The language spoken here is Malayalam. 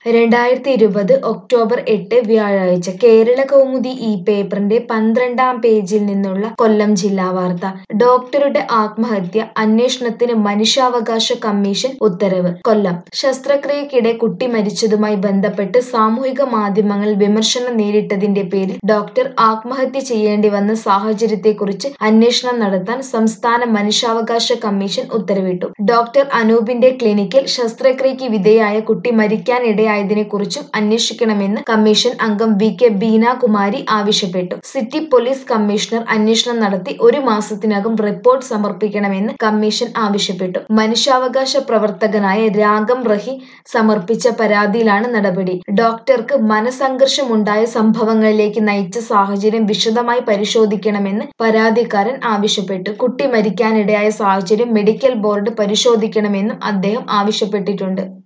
രണ്ടായിരത്തി ഇരുപത് ഒക്ടോബർ എട്ട് വ്യാഴാഴ്ച കേരള കൗമുദി ഈ പേപ്പറിന്റെ പന്ത്രണ്ടാം പേജിൽ നിന്നുള്ള കൊല്ലം ജില്ലാ വാർത്ത ഡോക്ടറുടെ ആത്മഹത്യ അന്വേഷണത്തിന് മനുഷ്യാവകാശ കമ്മീഷൻ ഉത്തരവ് കൊല്ലം ശസ്ത്രക്രിയക്കിടെ കുട്ടി മരിച്ചതുമായി ബന്ധപ്പെട്ട് സാമൂഹിക മാധ്യമങ്ങളിൽ വിമർശനം നേരിട്ടതിന്റെ പേരിൽ ഡോക്ടർ ആത്മഹത്യ ചെയ്യേണ്ടി വന്ന സാഹചര്യത്തെക്കുറിച്ച് അന്വേഷണം നടത്താൻ സംസ്ഥാന മനുഷ്യാവകാശ കമ്മീഷൻ ഉത്തരവിട്ടു ഡോക്ടർ അനൂപിന്റെ ക്ലിനിക്കിൽ ശസ്ത്രക്രിയയ്ക്ക് വിധേയായ കുട്ടി മരിക്കാനിടയായതിനെക്കുറിച്ചും അന്വേഷിക്കണമെന്ന് കമ്മീഷൻ അംഗം വി കെ ബീനാകുമാരി ആവശ്യപ്പെട്ടു സിറ്റി പോലീസ് കമ്മീഷണർ അന്വേഷണം നടത്തി ഒരു മാസത്തിനകം റിപ്പോർട്ട് സമർപ്പിക്കണമെന്ന് കമ്മീഷൻ ആവശ്യപ്പെട്ടു മനുഷ്യാവകാശ പ്രവർത്തകനായ രാഗം റഹി സമർപ്പിച്ച പരാതിയിലാണ് നടപടി ഡോക്ടർക്ക് മനസംഘർഷമുണ്ടായ സംഭവങ്ങളിലേക്ക് നയിച്ച സാഹചര്യം വിശദമായി പരിശോധിക്കണമെന്ന് പരാതിക്കാരൻ ആവശ്യപ്പെട്ടു കുട്ടി മരിക്കാനിടയായ സാഹചര്യം മെഡിക്കൽ ബോർഡ് പരിശോധിക്കണമെന്നും അദ്ദേഹം ആവശ്യപ്പെട്ടിട്ടുണ്ട്